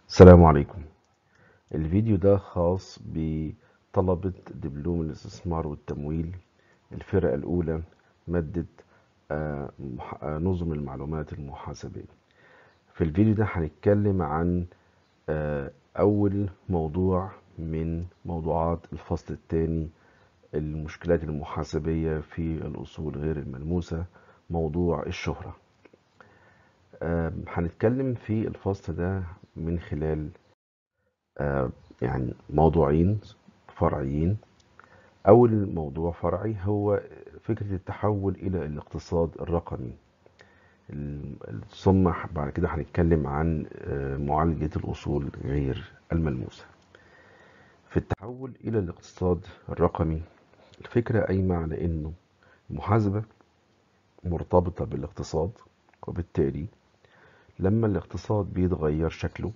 السلام عليكم الفيديو ده خاص بطلبة دبلوم الاستثمار والتمويل الفرقة الأولى مادة آه، مح- آه، نظم المعلومات المحاسبية في الفيديو ده هنتكلم عن آه، أول موضوع من موضوعات الفصل الثاني المشكلات المحاسبية في الأصول غير الملموسة موضوع الشهرة آه، هنتكلم في الفصل ده من خلال آه، يعني موضوعين فرعيين أول موضوع فرعي هو فكرة التحول إلى الاقتصاد الرقمي ال- ثم بعد كده هنتكلم عن آه، معالجة الأصول غير الملموسة في التحول إلى الاقتصاد الرقمي الفكرة قايمة على إنه المحاسبة مرتبطة بالاقتصاد وبالتالي لما الاقتصاد بيتغير شكله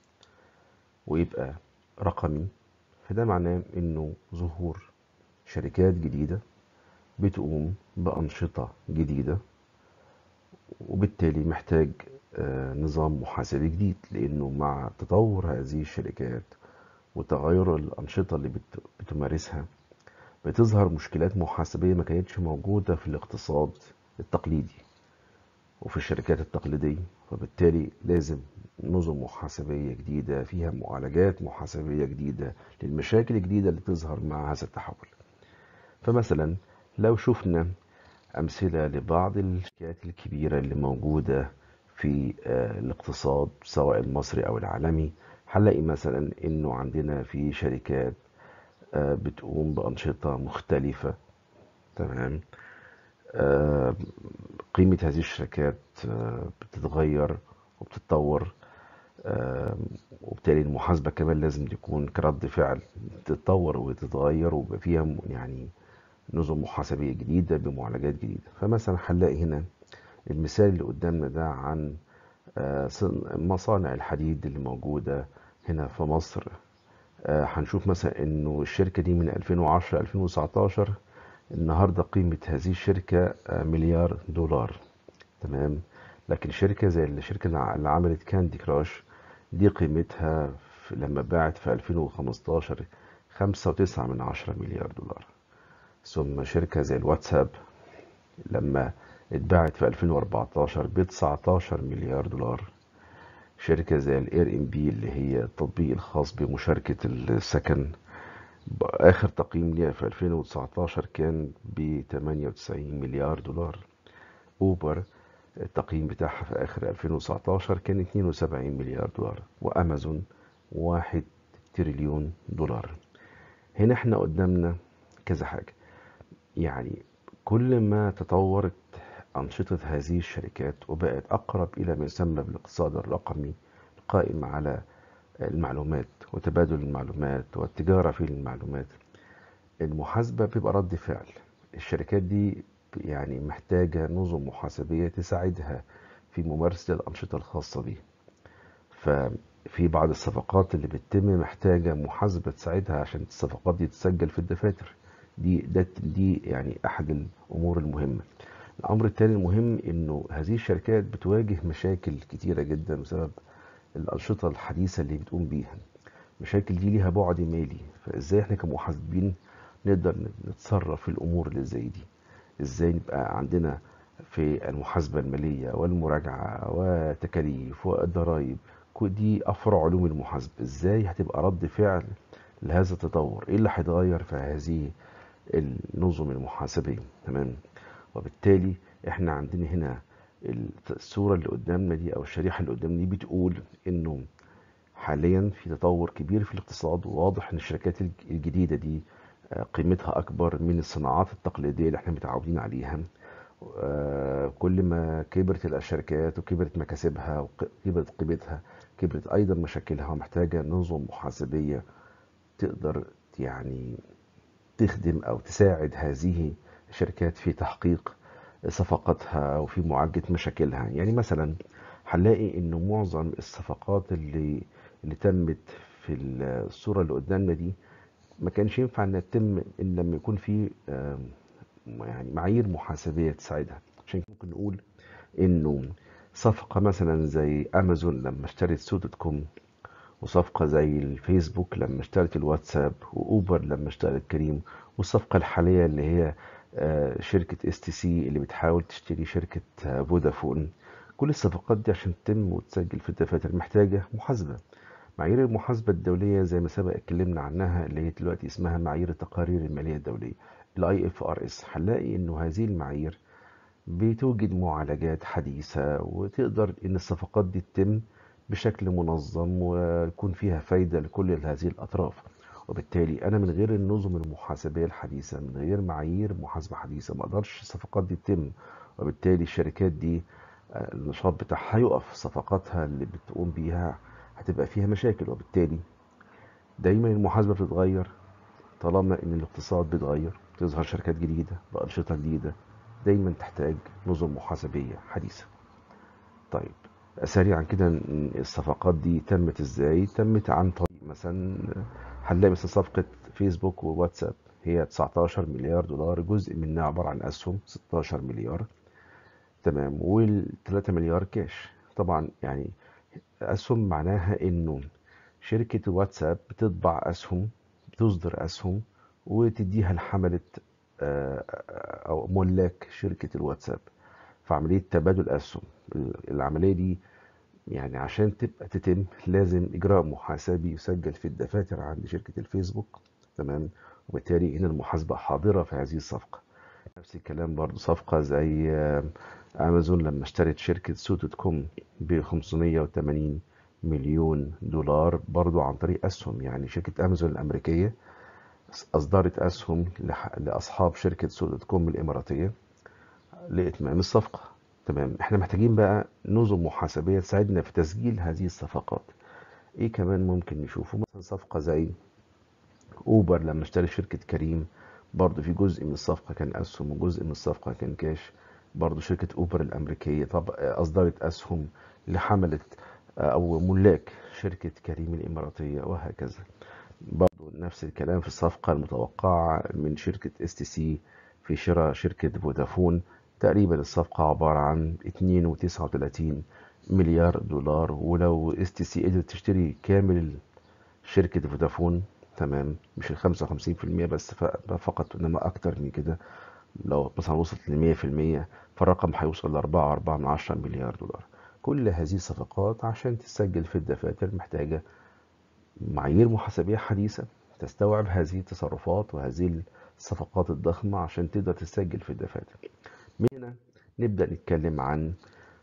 ويبقى رقمي فده معناه إنه ظهور شركات جديدة بتقوم بأنشطة جديدة وبالتالي محتاج آه، نظام محاسبي جديد لأنه مع تطور هذه الشركات وتغير الأنشطة اللي بت- بتمارسها بتظهر مشكلات محاسبية ما كانتش موجودة في الاقتصاد التقليدي وفي الشركات التقليدية وبالتالي لازم نظم محاسبية جديدة فيها معالجات محاسبية جديدة للمشاكل الجديدة اللي تظهر مع هذا التحول فمثلا لو شفنا أمثلة لبعض الشركات الكبيرة اللي موجودة في آه، الاقتصاد سواء المصري أو العالمي هنلاقي مثلا إنه عندنا في شركات آه، بتقوم بأنشطة مختلفة تمام آه، قيمة هذه الشركات آه، بتتغير وبتتطور آه، وبالتالي المحاسبة كمان لازم تكون كرد فعل تتطور وتتغير ويبقى فيها م- يعني نظم محاسبية جديدة بمعالجات جديدة فمثلا هنلاقي هنا المثال اللي قدامنا ده عن آه، صن- مصانع الحديد اللي موجودة هنا في مصر آه، هنشوف مثلا انه الشركة دي من 2010 2019 النهاردة قيمة هذه الشركة آه، مليار دولار تمام لكن شركة زي الشركة اللي اللي عملت كاندي كراش دي قيمتها في لما باعت في 2015 5.9 من عشرة مليار دولار ثم شركة زي الواتساب لما اتباعت في 2014 ب 19 مليار دولار شركة زي الاير ام بي اللي هي التطبيق الخاص بمشاركة السكن آخر تقييم ليها في 2019 كان ب 98 مليار دولار اوبر التقييم بتاعها في آخر 2019 كان 72 مليار دولار وأمازون 1 تريليون دولار هنا احنا قدامنا كذا حاجة يعني كل ما تطورت أنشطة هذه الشركات وبقت أقرب إلى ما يسمى بالاقتصاد الرقمي القائم على المعلومات وتبادل المعلومات والتجارة في المعلومات المحاسبة بيبقى رد فعل الشركات دي يعني محتاجة نظم محاسبية تساعدها في ممارسة الأنشطة الخاصة بيها ففي بعض الصفقات اللي بتتم محتاجة محاسبة تساعدها عشان الصفقات دي تسجل في الدفاتر دي ده دي يعني أحد الأمور المهمة الأمر التاني المهم إنه هذه الشركات بتواجه مشاكل كتيرة جدا بسبب الأنشطة الحديثة اللي بتقوم بيها المشاكل دي ليها بعد مالي فإزاي إحنا كمحاسبين نقدر نتصرف في الأمور اللي زي دي إزاي نبقى عندنا في المحاسبة المالية والمراجعة وتكاليف والضرائب كل دي أفرع علوم المحاسبة إزاي هتبقى رد فعل لهذا التطور إيه اللي هيتغير في هذه النظم المحاسبية تمام وبالتالي احنا عندنا هنا الصورة اللي قدامنا دي او الشريحة اللي قدامنا دي بتقول انه حاليا في تطور كبير في الاقتصاد وواضح ان الشركات الج- الجديدة دي آه، قيمتها اكبر من الصناعات التقليدية اللي احنا متعودين عليها آه، كل ما كبرت الشركات وكبرت مكاسبها وكبرت قيمتها كبرت ايضا مشاكلها ومحتاجة نظم محاسبية تقدر يعني تخدم أو تساعد هذه الشركات في تحقيق صفقاتها وفي معالجة مشاكلها يعني مثلا هنلاقي إنه معظم الصفقات اللي اللي تمت في الصورة اللي قدامنا دي ما كانش ينفع إنها تتم إلا لما يكون في آم، يعني معايير محاسبية تساعدها عشان كده ممكن نقول إنه صفقة مثلا زي أمازون لما اشترت سو دوت كوم وصفقة زي الفيسبوك لما اشترت الواتساب وأوبر لما اشترت كريم والصفقة الحالية اللي هي آه، شركة اس تي سي اللي بتحاول تشتري شركة آه، فودافون كل الصفقات دي عشان تتم وتسجل في الدفاتر محتاجة محاسبة معايير المحاسبة الدولية زي ما سبق اتكلمنا عنها اللي هي دلوقتي اسمها معايير التقارير المالية الدولية الاي اف ار اس هنلاقي انه هذه المعايير بتوجد معالجات حديثة وتقدر ان الصفقات دي تتم بشكل منظم ويكون فيها فايدة لكل هذه الأطراف وبالتالي أنا من غير النظم المحاسبية الحديثة من غير معايير محاسبة حديثة ما أقدرش الصفقات دي تتم وبالتالي الشركات دي آه، النشاط بتاعها هيقف صفقاتها اللي بتقوم بيها هتبقى فيها مشاكل وبالتالي دايما المحاسبة بتتغير طالما ان الاقتصاد بيتغير تظهر شركات جديدة بأنشطة جديدة دايما تحتاج نظم محاسبية حديثة طيب سريعا كده الصفقات دي تمت ازاي تمت عن طريق مثلا هنلاقي مثلا صفقة فيسبوك وواتساب هي 19 مليار دولار جزء منها عبارة عن أسهم 16 مليار تمام وال3 مليار كاش طبعا يعني أسهم معناها إنه شركة واتساب بتطبع أسهم بتصدر أسهم وتديها لحملة آه، أو ملاك شركة الواتساب في عملية تبادل أسهم العملية دي يعني عشان تبقى تتم لازم إجراء محاسبي يسجل في الدفاتر عند شركة الفيسبوك تمام وبالتالي هنا المحاسبة حاضرة في هذه الصفقة نفس الكلام برضو صفقة زي أمازون لما اشترت شركة سو دوت كوم ب 580 مليون دولار برضو عن طريق أسهم يعني شركة أمازون الأمريكية أصدرت أسهم لأصحاب شركة سو دوت كوم الإماراتية لإتمام الصفقة تمام احنا محتاجين بقى نظم محاسبية تساعدنا في تسجيل هذه الصفقات ايه كمان ممكن نشوفه مثلا صفقة زي اوبر لما اشتري شركة كريم برضو في جزء من الصفقة كان اسهم وجزء من الصفقة كان كاش برضو شركة اوبر الامريكية طب اصدرت اسهم لحملة او ملاك شركة كريم الاماراتية وهكذا برضو نفس الكلام في الصفقة المتوقعة من شركة اس تي سي في شراء شركة فودافون تقريبا الصفقة عبارة عن 2.39 مليار دولار ولو اس تي سي قدرت تشتري كامل شركة فودافون تمام مش ال 55% بس فقط انما اكتر من كده لو مثلا وصلت ل 100% فالرقم هيوصل ل 4.4 مليار دولار كل هذه الصفقات عشان تسجل في الدفاتر محتاجة معايير محاسبية حديثة تستوعب هذه التصرفات وهذه الصفقات الضخمة عشان تقدر تسجل في الدفاتر من هنا نبدأ نتكلم عن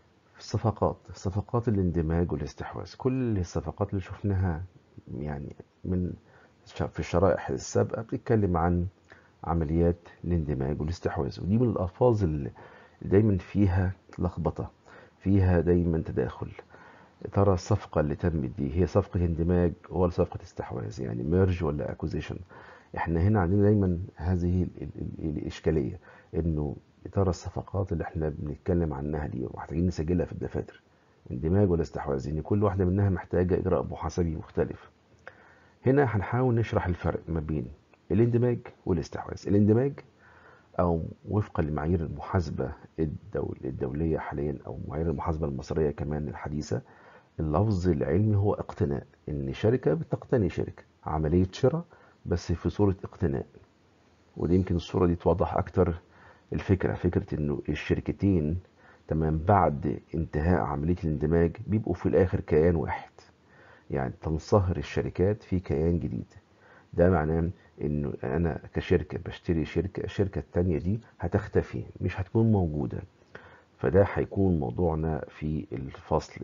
صفقات صفقات الاندماج والاستحواذ كل الصفقات اللي شفناها يعني من في الشرائح السابقة بتتكلم عن عمليات الاندماج والاستحواذ ودي من الألفاظ اللي دايما فيها لخبطة فيها دايما تداخل ترى الصفقة اللي تمت دي هي صفقة اندماج ولا صفقة استحواذ يعني ميرج ولا اكوزيشن احنا هنا عندنا دايما هذه الإشكالية انه ترى الصفقات اللي احنا بنتكلم عنها دي ومحتاجين نسجلها في الدفاتر اندماج ولا استحواذ يعني كل واحدة منها محتاجة إجراء محاسبي مختلف هنا هنحاول نشرح الفرق ما بين الاندماج والاستحواذ الاندماج أو وفقا لمعايير المحاسبة الدول الدولية حاليا أو معايير المحاسبة المصرية كمان الحديثة اللفظ العلمي هو اقتناء إن شركة بتقتني شركة عملية شراء بس في صورة اقتناء ودي يمكن الصورة دي توضح أكتر الفكرة فكرة انه الشركتين تمام بعد انتهاء عملية الاندماج بيبقوا في الاخر كيان واحد يعني تنصهر الشركات في كيان جديد ده معناه انه انا كشركة بشتري شركة الشركة التانية دي هتختفي مش هتكون موجودة فده هيكون موضوعنا في الفصل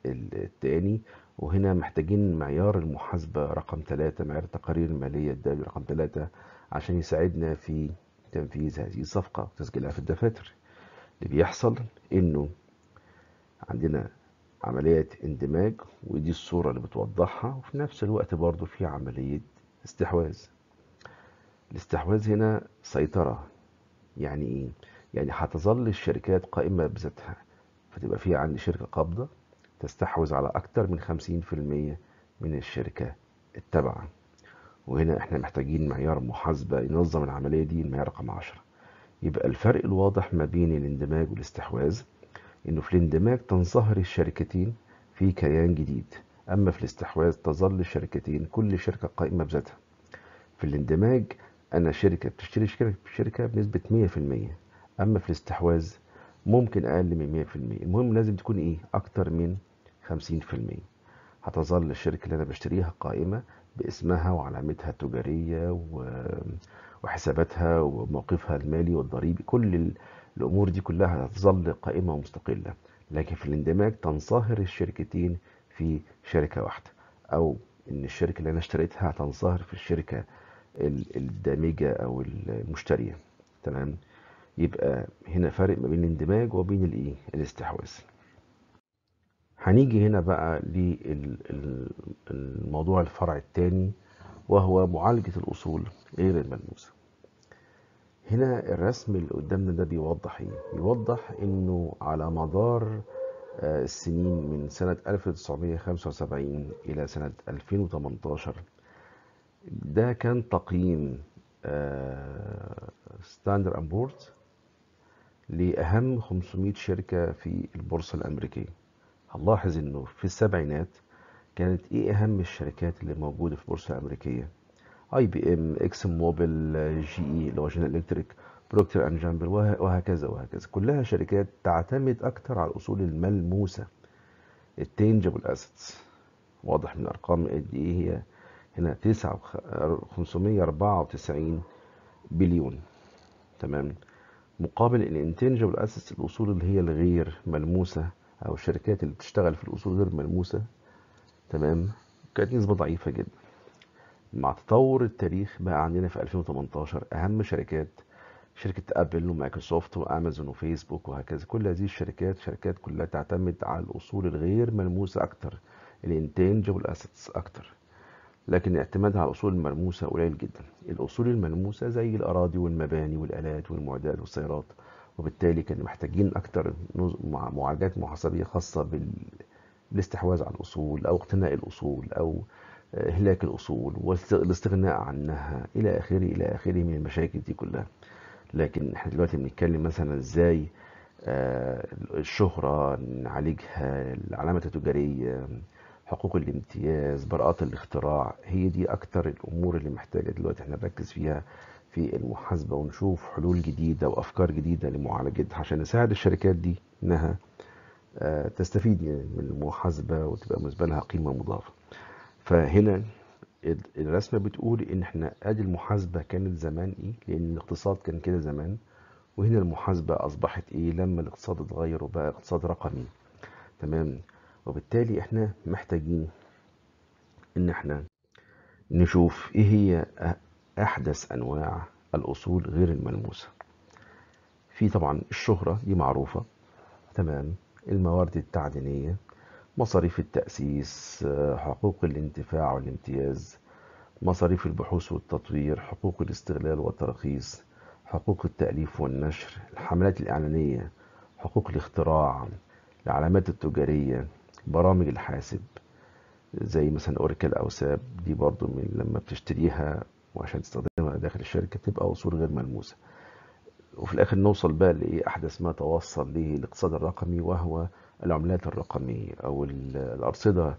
الثاني وهنا محتاجين معيار المحاسبة رقم ثلاثة معيار التقارير المالية الدولي رقم ثلاثة عشان يساعدنا في تنفيذ هذه الصفقة وتسجيلها في الدفاتر اللي بيحصل انه عندنا عملية اندماج ودي الصورة اللي بتوضحها وفي نفس الوقت برضو في عملية استحواذ الاستحواذ هنا سيطرة يعني ايه؟ يعني هتظل الشركات قائمة بذاتها فتبقى في عندي شركة قابضة تستحوذ على أكتر من 50% من الشركة التابعة وهنا احنا محتاجين معيار محاسبة ينظم العملية دي المعيار رقم 10 يبقى الفرق الواضح ما بين الاندماج والاستحواذ انه في الاندماج تنصهر الشركتين في كيان جديد أما في الاستحواذ تظل الشركتين كل شركة قائمة بذاتها في الاندماج أنا شركة بتشتري شركة شركة بنسبة 100% أما في الاستحواذ ممكن أقل من 100% المهم لازم تكون إيه أكتر من 50% هتظل الشركة اللي أنا بشتريها قائمة باسمها وعلامتها التجارية و- وحساباتها وموقفها المالي والضريبي كل ال- الأمور دي كلها هتظل قائمة ومستقلة لكن في الاندماج تنصهر الشركتين في شركة واحدة أو إن الشركة اللي أنا اشتريتها هتنصهر في الشركة ال- الدامجة أو المشترية تمام يبقى هنا فرق ما بين الاندماج وبين الايه الاستحواذ هنيجي هنا بقى للموضوع الفرع الثاني وهو معالجة الأصول غير الملموسة هنا الرسم اللي قدامنا ده بيوضح ايه بيوضح انه على مدار آه، السنين من سنة 1975 إلى سنة 2018 ده كان تقييم ستاندر أند بورد لأهم 500 شركة في البورصة الأمريكية هنلاحظ إنه في السبعينات كانت إيه أهم الشركات اللي موجودة في البورصة الأمريكية اي بي ام اكسن موبيل جي اي اللي هو جنرال الكتريك بروكتر اند جامبل وهكذا وهكذا كلها شركات تعتمد اكتر على الاصول الملموسه التنجبل اسيتس واضح من الارقام قد ايه هي هنا 9 594 بليون تمام مقابل الانتنجبل اسيتس الاصول اللي هي الغير ملموسه او الشركات اللي بتشتغل في الاصول غير ملموسه تمام كانت نسبه ضعيفه جدا مع تطور التاريخ بقى عندنا في 2018 اهم شركات شركة ابل ومايكروسوفت وامازون وفيسبوك وهكذا كل هذه الشركات شركات كلها تعتمد على الاصول الغير ملموسة اكتر الانتنجبل اسيتس اكتر لكن اعتمادها على الاصول الملموسة قليل جدا الاصول الملموسة زي الاراضي والمباني والالات والمعدات والسيارات وبالتالي كانوا محتاجين اكتر نظ- مع- معالجات محاسبية خاصة بال... بالاستحواذ على الاصول او اقتناء الاصول او إهلاك الأصول والاستغناء عنها إلى آخره إلى آخره من المشاكل دي كلها لكن احنا دلوقتي بنتكلم مثلا ازاي آه، الشهرة نعالجها العلامة التجارية حقوق الامتياز براءات الاختراع هي دي أكتر الأمور اللي محتاجة دلوقتي احنا نركز فيها في المحاسبة ونشوف حلول جديدة وأفكار جديدة لمعالجتها عشان نساعد الشركات دي إنها آه، تستفيد من المحاسبة وتبقى بالنسبة لها قيمة مضافة فهنا ال- الرسمة بتقول ان احنا ادي المحاسبة كانت زمان ايه لان الاقتصاد كان كده زمان وهنا المحاسبة اصبحت ايه لما الاقتصاد اتغير وبقى اقتصاد رقمي تمام وبالتالي احنا محتاجين ان احنا نشوف ايه هي أ- احدث انواع الاصول غير الملموسة في طبعا الشهرة دي معروفة تمام الموارد التعدينية مصاريف التأسيس آه، حقوق الانتفاع والامتياز مصاريف البحوث والتطوير حقوق الاستغلال والترخيص حقوق التأليف والنشر الحملات الإعلانية حقوق الاختراع العلامات التجارية برامج الحاسب زي مثلا أوريكل أو ساب دي برضو من لما بتشتريها وعشان تستخدمها داخل الشركة تبقى أصول غير ملموسة وفي الآخر نوصل بقى لإيه أحدث ما توصل له الاقتصاد الرقمي وهو العملات الرقمية أو ال- الأرصدة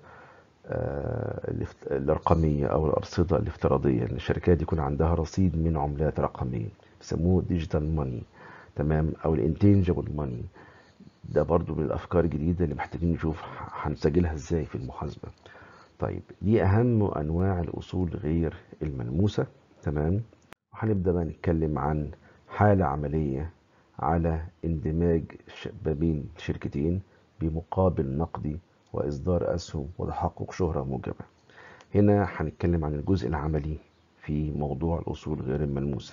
آه، الافت- الرقمية أو الأرصدة الافتراضية إن الشركات يكون عندها رصيد من عملات رقمية بيسموه ديجيتال ماني تمام أو الانتنجبل ماني ده برضو من الأفكار الجديدة اللي محتاجين نشوف ه- هنسجلها إزاي في المحاسبة طيب دي أهم أنواع الأصول غير الملموسة تمام وهنبدأ بقى نتكلم عن حالة عملية على اندماج ش- ما بين شركتين بمقابل نقدي وإصدار أسهم وتحقق شهرة موجبة هنا هنتكلم عن الجزء العملي في موضوع الأصول غير الملموسة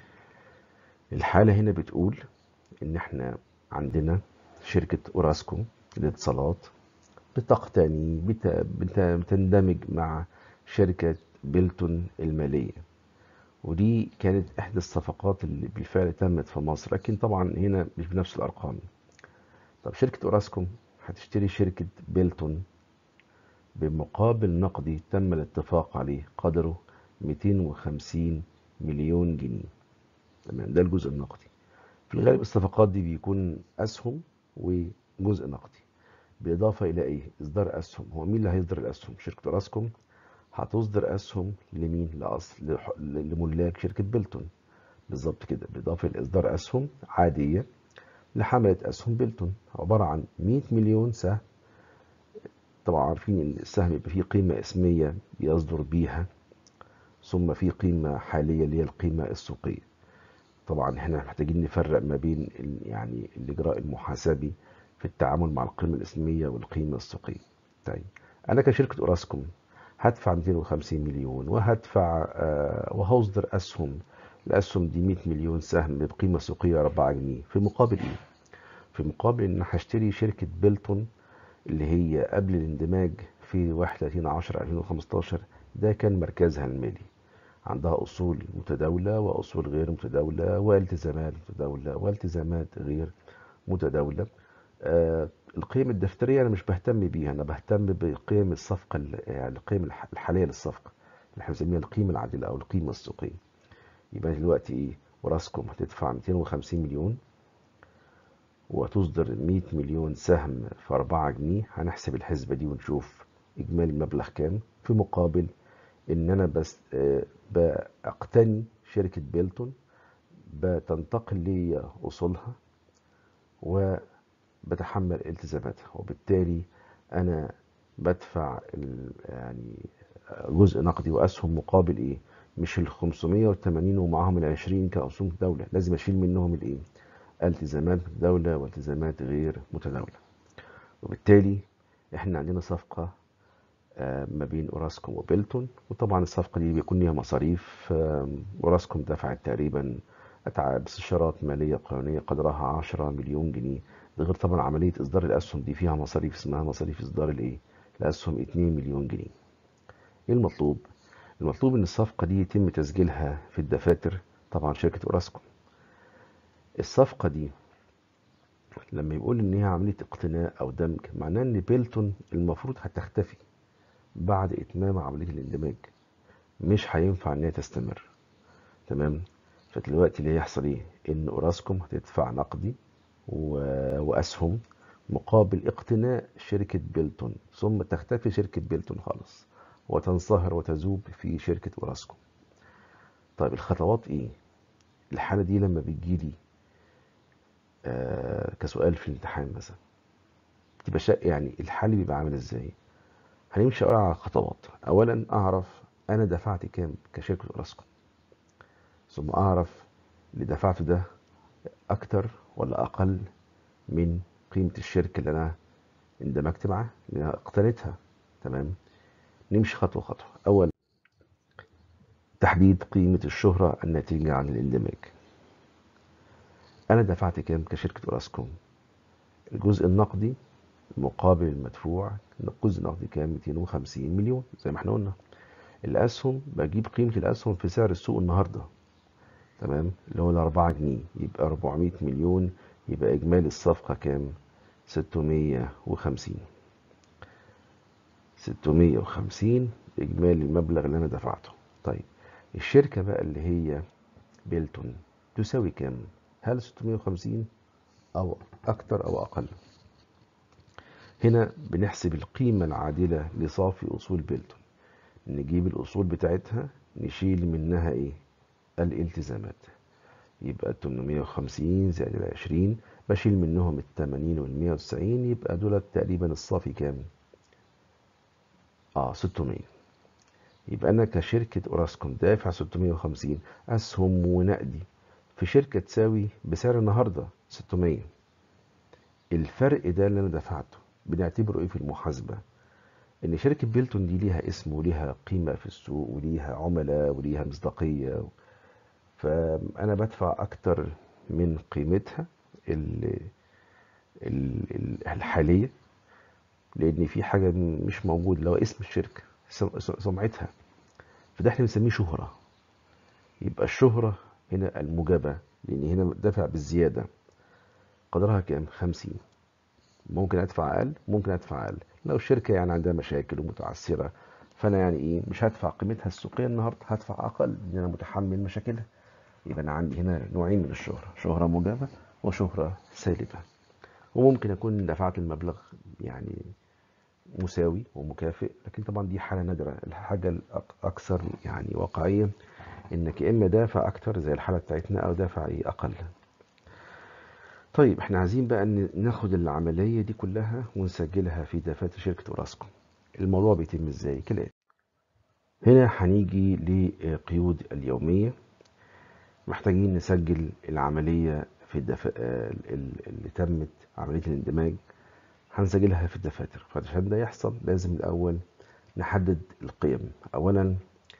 الحالة هنا بتقول إن إحنا عندنا شركة أوراسكو للاتصالات بتقتني بت... بت... بتندمج مع شركة بيلتون المالية ودي كانت إحدى الصفقات اللي بالفعل تمت في مصر لكن طبعا هنا مش بنفس الأرقام طب شركة أوراسكوم هتشتري شركة بيلتون بمقابل نقدي تم الاتفاق عليه قدره 250 مليون جنيه تمام ده الجزء النقدي في الغالب الصفقات دي بيكون أسهم وجزء نقدي بالاضافه الى ايه اصدار اسهم هو مين اللي هيصدر الاسهم شركه اوراسكوم هتصدر اسهم لمين لاصل لح- لملاك شركه بيلتون بالظبط كده بالاضافه لاصدار اسهم عاديه لحمله اسهم بيلتون عباره عن 100 مليون سهم طبعا عارفين ان السهم يبقى فيه قيمه اسميه يصدر بيها ثم في قيمه حاليه اللي هي القيمه السوقيه طبعا احنا محتاجين نفرق ما بين ال- يعني الاجراء المحاسبي في التعامل مع القيمه الاسميه والقيمه السوقيه طيب انا كشركه اوراسكوم هدفع 250 مليون وهدفع آه، وهصدر اسهم الاسهم دي 100 مليون سهم بقيمه سوقيه 4 جنيه في مقابل ايه في مقابل ان هشتري شركه بيلتون اللي هي قبل الاندماج في 31 10 2015 ده كان مركزها المالي عندها أصول متداولة وأصول غير متداولة والتزامات متداولة والتزامات غير متداولة آه القيم الدفترية أنا مش بهتم بيها أنا بهتم بقيم الصفقة ال- يعني القيم الح- الحالية للصفقة اللي احنا بنسميها القيمة العادلة أو القيمة السوقية يبقى دلوقتي إيه وراسكوم هتدفع 250 مليون وتصدر 100 مليون سهم في 4 جنيه هنحسب الحسبة دي ونشوف إجمالي المبلغ كام في مقابل إن أنا بس آه، بقتني شركة بيلتون بتنتقل لي أصولها وبتحمل التزاماتها وبالتالي أنا بدفع ال- يعني جزء نقدي وأسهم مقابل إيه؟ مش ال 580 ومعاهم ال 20 كأسهم دولة لازم أشيل منهم الإيه؟ التزامات متداولة والتزامات غير متداولة وبالتالي احنا عندنا صفقة آه، ما بين اوراسكوم وبيلتون وطبعا الصفقة دي بيكون ليها مصاريف آم، اوراسكوم دفعت تقريبا أتعاب استشارات مالية قانونية قدرها 10 مليون جنيه ده غير طبعا عملية إصدار الأسهم دي فيها مصاريف اسمها مصاريف إصدار الإيه؟ الأسهم 2 مليون جنيه إيه المطلوب؟ المطلوب إن الصفقة دي يتم تسجيلها في الدفاتر طبعا شركة اوراسكوم الصفقة دي لما يقول ان هي عمليه اقتناء او دمج معناه ان بيلتون المفروض هتختفي بعد اتمام عمليه الاندماج مش هينفع ان هي تستمر تمام فدلوقتي اللي هيحصل ايه ان اوراسكوم هتدفع نقدي و... واسهم مقابل اقتناء شركه بيلتون ثم تختفي شركه بيلتون خالص وتنصهر وتذوب في شركه اوراسكوم طيب الخطوات ايه الحاله دي لما بتجيلي آه كسؤال في الامتحان مثلا تبقى شا... يعني الحل بيبقى عامل ازاي هنمشي أولا على خطوات اولا اعرف انا دفعت كام كشركه اوراسكوم ثم اعرف اللي دفعته ده اكتر ولا اقل من قيمه الشركه اللي انا اندمجت معاها اللي انا اقتنيتها تمام نمشي خطوه خطوه اول تحديد قيمه الشهره الناتجه عن الاندماج انا دفعت كام كشركه اوراسكوم الجزء النقدي مقابل المدفوع الجزء النقدي كام 250 مليون زي ما احنا قلنا الاسهم بجيب قيمه الاسهم في سعر السوق النهارده تمام اللي هو ال 4 جنيه يبقى 400 مليون يبقى اجمالي الصفقه كام 650 650 اجمالي المبلغ اللي انا دفعته طيب الشركه بقى اللي هي بيلتون تساوي كام هل 650 او اكتر او اقل هنا بنحسب القيمة العادلة لصافي أصول بيلتون نجيب الأصول بتاعتها نشيل منها إيه الالتزامات يبقى 850 زائد ال 20 بشيل منهم ال 80 وال 190 يبقى دول تقريبا الصافي كام؟ اه 600 يبقى أنا كشركة أوراسكوم دافع 650 أسهم ونقدي في شركة تساوي بسعر النهاردة 600 الفرق ده اللي أنا دفعته بنعتبره ايه في المحاسبه ان شركه بيلتون دي ليها اسم وليها قيمه في السوق وليها عملاء وليها مصداقيه فانا بدفع اكتر من قيمتها ال- ال- ال- الحاليه لان في حاجه مش موجود اللي هو اسم الشركه سم- سمعتها فده احنا بنسميه شهره يبقى الشهره هنا المجابه لان هنا دافع بالزياده قدرها كام 50 ممكن ادفع اقل ممكن ادفع اقل لو الشركه يعني عندها مشاكل ومتعثره فانا يعني ايه مش هدفع قيمتها السوقيه النهارده هدفع اقل لان انا متحمل مشاكلها يبقى انا عندي هنا نوعين من الشهره شهره موجبه وشهره سالبه وممكن أكون دفعت المبلغ يعني مساوي ومكافئ لكن طبعا دي حالة نادرة الحاجة الأكثر يعني واقعية إنك يا إما دافع أكتر زي الحالة بتاعتنا أو دافع إيه أقل طيب احنا عايزين بقى ناخد العملية دي كلها ونسجلها في دفاتر شركة أوراسكو الموضوع بيتم ازاي كالآتي هنا هنيجي لقيود اليومية محتاجين نسجل العملية في الدفا... اللي تمت عملية الاندماج هنسجلها في الدفاتر فعشان ده يحصل لازم الأول نحدد القيم أولا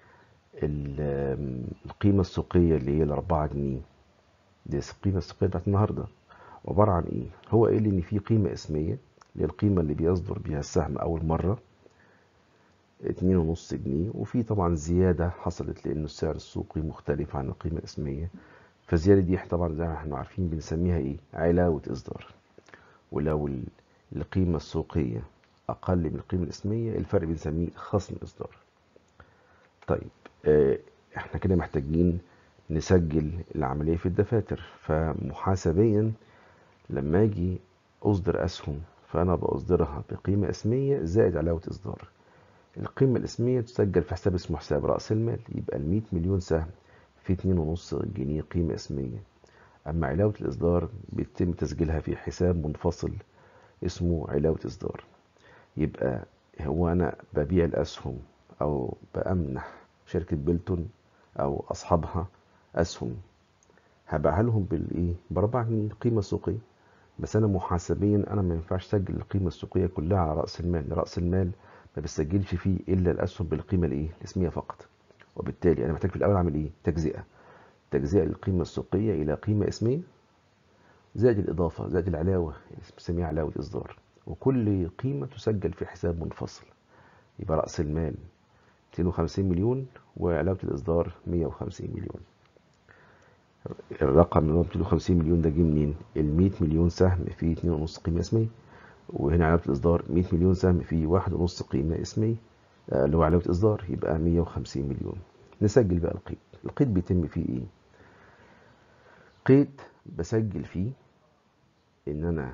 القيمة السوقية اللي هي الأربعة جنيه دي القيمة السوقية بتاعت النهاردة عبارة عن إيه؟ هو قايل لي إن في قيمة اسمية اللي هي القيمة اللي بيصدر بيها السهم أول مرة اتنين ونص جنيه وفي طبعا زيادة حصلت لأن السعر السوقي مختلف عن القيمة الاسمية فالزيادة دي طبعا زي ما احنا عارفين بنسميها ايه علاوة إصدار ولو القيمة السوقية أقل من القيمة الاسمية الفرق بنسميه خصم إصدار طيب اه احنا كده محتاجين نسجل العملية في الدفاتر فمحاسبيا لما اجي أصدر أسهم فأنا بأصدرها بقيمة اسمية زائد علاوة إصدار القيمة الاسمية تسجل في حساب اسمه حساب رأس المال يبقى ال 100 مليون سهم في 2.5 جنيه قيمة اسمية أما علاوة الإصدار بيتم تسجيلها في حساب منفصل اسمه علاوة إصدار يبقى هو أنا ببيع الأسهم أو بأمنح شركة بيلتون أو أصحابها أسهم هبيعها لهم بالإيه؟ بأربعة جنيه قيمة سوقية بس أنا محاسبيا أنا ما ينفعش أسجل القيمة السوقية كلها على رأس المال رأس المال ما بسجلش فيه الا الاسهم بالقيمه الايه الاسميه فقط وبالتالي انا محتاج في الاول اعمل ايه تجزئه تجزئه للقيمه السوقيه الى قيمه اسميه زائد الاضافه زائد العلاوه بنسميها علاوه اصدار وكل قيمه تسجل في حساب منفصل يبقى راس المال 250 مليون وعلاوه الاصدار 150 مليون الرقم اللي هو 250 مليون ده جه منين ال 100 مليون سهم في 2.5 قيمه اسميه وهنا علاوة الإصدار 100 مليون سهم في واحد ونص قيمة اسمية اللي هو علاوة إصدار يبقى 150 مليون نسجل بقى القيد القيد بيتم فيه إيه؟ قيد بسجل فيه إن أنا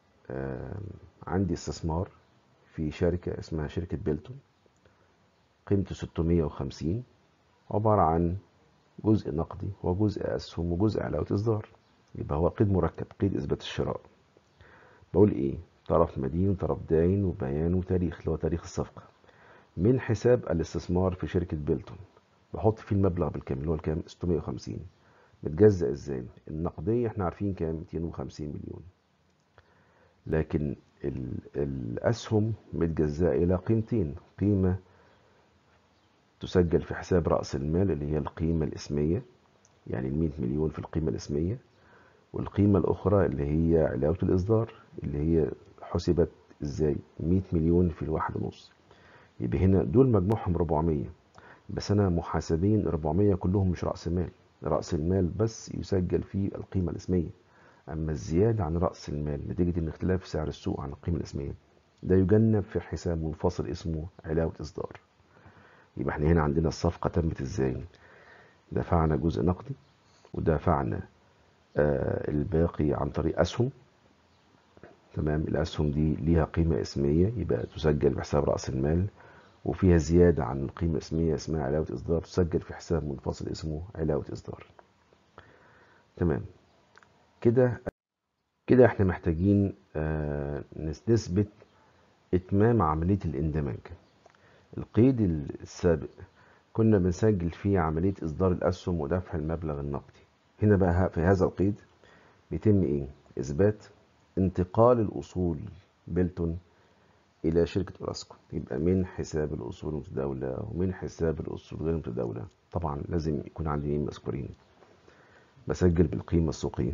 عندي استثمار في شركة اسمها شركة بيلتون قيمته 650 عبارة عن جزء نقدي وجزء أسهم وجزء علاوة إصدار يبقى هو قيد مركب قيد إثبات الشراء بقول إيه؟ طرف مدين وطرف داين وبيان وتاريخ اللي هو تاريخ الصفقة من حساب الاستثمار في شركة بيلتون بحط فيه المبلغ بالكامل اللي هو الكام 650 متجزأ ازاي النقدية احنا عارفين كام 250 مليون لكن الأسهم متجزأة إلى قيمتين قيمة تسجل في حساب رأس المال اللي هي القيمة الإسمية يعني ال 100 مليون في القيمة الإسمية والقيمة الأخرى اللي هي علاوة الإصدار اللي هي حسبت ازاي 100 مليون في الواحد ونص يبقى هنا دول مجموعهم 400 بس انا محاسبين 400 كلهم مش راس مال راس المال بس يسجل فيه القيمه الاسميه اما الزياده عن راس المال نتيجه ان اختلاف سعر السوق عن القيمه الاسميه ده يجنب في حساب منفصل اسمه علاوه اصدار يبقى احنا هنا عندنا الصفقه تمت ازاي دفعنا جزء نقدي ودفعنا آه الباقي عن طريق اسهم تمام الأسهم دي ليها قيمة اسمية يبقى تسجل بحساب رأس المال وفيها زيادة عن القيمة الاسمية اسمها علاوة إصدار تسجل في حساب منفصل اسمه علاوة إصدار تمام كده كده احنا محتاجين آه نثبت إتمام عملية الاندماج القيد السابق كنا بنسجل فيه عملية إصدار الأسهم ودفع المبلغ النقدي هنا بقى في هذا القيد بيتم إيه؟ إثبات انتقال الأصول بيلتون إلى شركة أوراسكو يبقى من حساب الأصول المتداولة ومن حساب الأصول غير المتداولة طبعا لازم يكون عندي مين مذكورين بسجل بالقيمة السوقية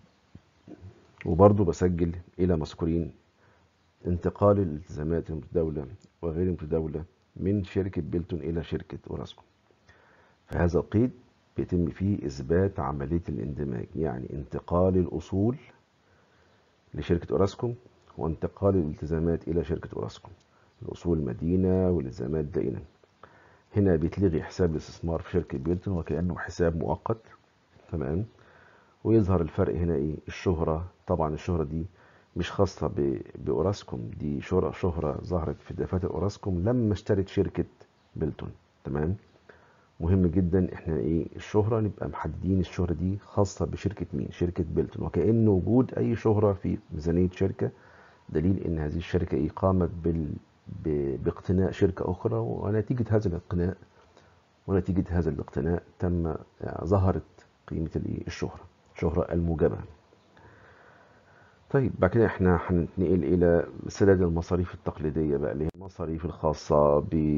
وبرضه بسجل إلى مذكورين انتقال الالتزامات المتداولة وغير المتداولة من شركة بيلتون إلى شركة أوراسكو فهذا القيد بيتم فيه إثبات عملية الاندماج يعني انتقال الأصول لشركة أوراسكو وانتقال الالتزامات إلى شركة أوراسكو الأصول مدينة والالتزامات دائنة هنا بيتلغي حساب الاستثمار في شركة بيلتون وكأنه حساب مؤقت تمام ويظهر الفرق هنا ايه الشهرة طبعا الشهرة دي مش خاصة ب- بأوراسكوم دي شهرة شهرة ظهرت في دفاتر أوراسكوم لما اشترت شركة بيلتون تمام مهم جدا احنا ايه الشهرة نبقى محددين الشهرة دي خاصة بشركة مين شركة بيلتون وكأن وجود اي شهرة في ميزانية شركة دليل ان هذه الشركة ايه قامت بال... ب... باقتناء شركة اخرى ونتيجة هذا الاقتناء ونتيجة هذا الاقتناء تم يعني ظهرت قيمة الايه الشهرة الشهرة الموجبة طيب بعد كده احنا هننتقل الى سداد المصاريف التقليديه بقى اللي هي المصاريف الخاصه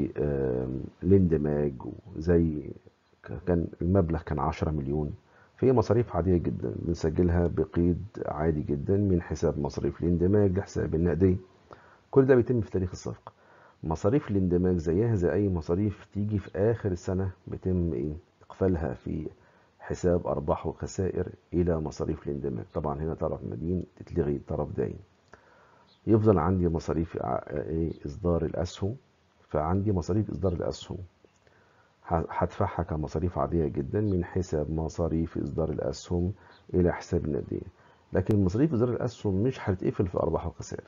بالاندماج زي ك- كان المبلغ كان 10 مليون فهي مصاريف عاديه جدا بنسجلها بقيد عادي جدا من حساب مصاريف الاندماج لحساب النقديه كل ده بيتم في تاريخ الصفقه مصاريف الاندماج زيها زي اي مصاريف تيجي في اخر السنه بيتم ايه اقفالها في حساب ارباح وخسائر الى مصاريف الاندماج طبعا هنا طرف مدين تتلغي طرف داين يفضل عندي مصاريف ع- ايه اصدار الاسهم فعندي مصاريف اصدار الاسهم ه- هدفعها كمصاريف عادية جدا من حساب مصاريف إصدار الأسهم إلى حساب النقدية لكن مصاريف إصدار الأسهم مش هتتقفل في أرباح وخسائر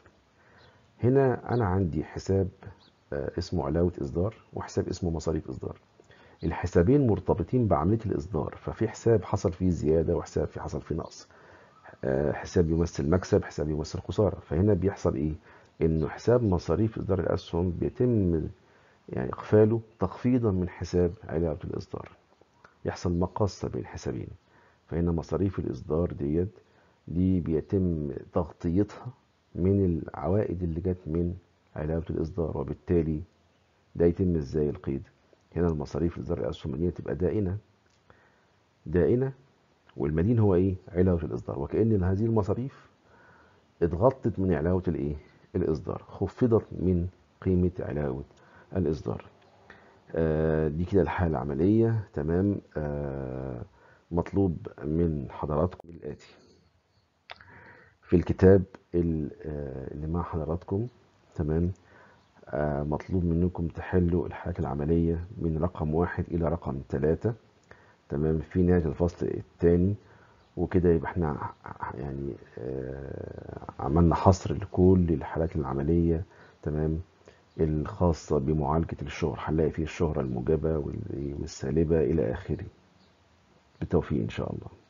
هنا أنا عندي حساب آه، اسمه علاوة إصدار وحساب اسمه مصاريف إصدار الحسابين مرتبطين بعملية الإصدار ففي حساب حصل فيه زيادة وحساب في حصل فيه نقص آه، حساب يمثل مكسب حساب يمثل خسارة فهنا بيحصل إيه إنه حساب مصاريف إصدار الأسهم بيتم يعني إقفاله تخفيضا من حساب علاوة الإصدار يحصل مقاصة بين حسابين فهنا مصاريف الإصدار ديت دي بيتم تغطيتها من العوائد اللي جت من علاوة الإصدار وبالتالي ده يتم إزاي القيد هنا المصاريف إصدار الأسهم المدينة تبقى دائنة دائنة والمدين هو إيه علاوة الإصدار وكأن هذه المصاريف اتغطت من علاوة الإيه الإصدار خفضت من قيمة علاوة الإصدار آه، دي كده الحالة العملية تمام آه، مطلوب من حضراتكم الآتي في الكتاب ال- آه، اللي مع حضراتكم تمام آه، مطلوب منكم تحلوا الحالات العملية من رقم واحد إلى رقم ثلاثة تمام في نهاية الفصل الثاني وكده يبقى احنا ع- يعني آه، عملنا حصر لكل الحالات العملية تمام الخاصة بمعالجة الشهرة هنلاقي فيه الشهرة الموجبة وال- والسالبة إلى آخره بالتوفيق إن شاء الله